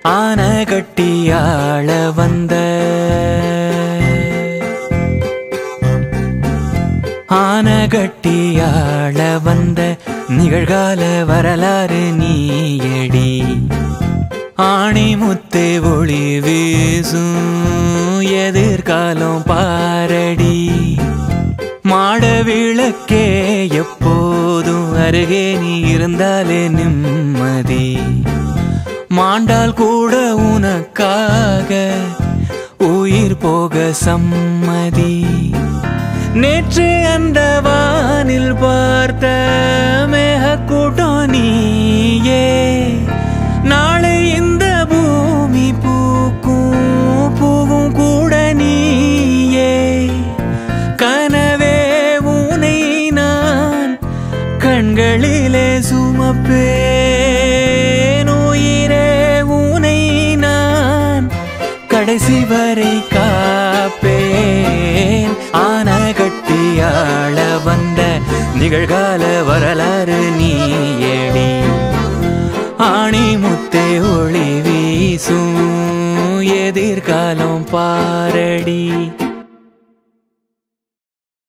ஆன கட்டியாள வந்த ஆன கட்டியாள வந்த நிகழ்கால வரலாறு நீயடி ஆணி முத்தே ஒளி வீசும் எதிர்காலம் பாரடி மாட விளக்கே எப்போதும் அருகே நீ இருந்தாலே நிம்மதி மாண்டால் கூட உனக்காக உயிர் போக சம்மதி நேற்று அந்த வானில் பார்த்த மேகக்கூட்டம் நீயே நாளை இந்த பூமி பூக்கும் பூவும் கூட நீயே கனவே உனை நான் கண்களிலே சுமப்பேன் உயிரே உனை நான் கடைசி வரை காப்பேன் ஆன கட்டியாள வந்த நிகழ்கால வரலாறு நீயடி ஆணி முத்தே ஒளி வீசும் எதிர்காலம் பாரடி